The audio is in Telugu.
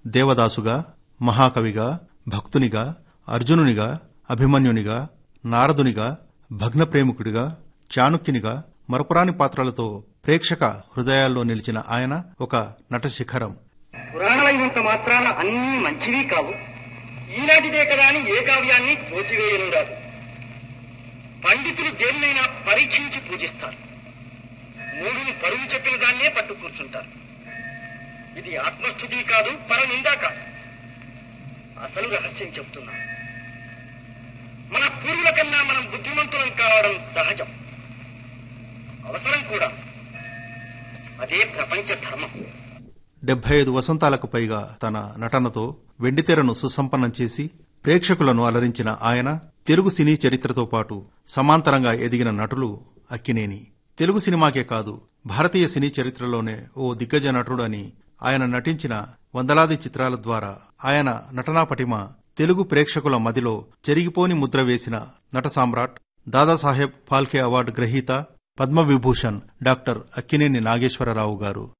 దేవదాసుగా మహాకవిగా భక్తునిగా అర్జునునిగా అభిమన్యునిగా నారదునిగా భగ్నప్రేమికుడిగా చాణుక్యునిగా మరపురాని పాత్రలతో ప్రేక్షక హృదయాల్లో నిలిచిన ఆయన ఒక నట శిఖరం పురాణమైనంత మాత్రాన అన్నీ మంచివి కావు ఈనాటిదే కదా అని ఏ కావ్యాన్ని తోసివేయను రాదు పండితులు దేన్నైనా పరీక్షించి పూజిస్తారు మూడుని పరువు చెప్పిన దాన్నే పట్టు కూర్చుంటారు ఇది ఆత్మస్థుతి కాదు పరనిందా కాదు అసలు రహస్యం చెప్తున్నాను మన పూర్వుల కన్నా మనం బుద్ధిమంతులం కావడం సహజం అవసరం కూడా అదే ప్రపంచ ధర్మం డెబ్బై ఐదు వసంతాలకు పైగా తన నటనతో వెండితెరను సుసంపన్నం చేసి ప్రేక్షకులను అలరించిన ఆయన తెలుగు సినీ చరిత్రతో పాటు సమాంతరంగా ఎదిగిన నటులు అక్కినేని తెలుగు సినిమాకే కాదు భారతీయ సినీ చరిత్రలోనే ఓ దిగ్గజ నటుడు అని ఆయన నటించిన వందలాది చిత్రాల ద్వారా ఆయన నటనా పటిమ తెలుగు ప్రేక్షకుల మదిలో చెరిగిపోని ముద్ర వేసిన నట సామ్రాట్ దాదాసాహెబ్ ఫాల్కే అవార్డు గ్రహీత పద్మవిభూషణ్ డాక్టర్ అక్కినేని నాగేశ్వరరావు గారు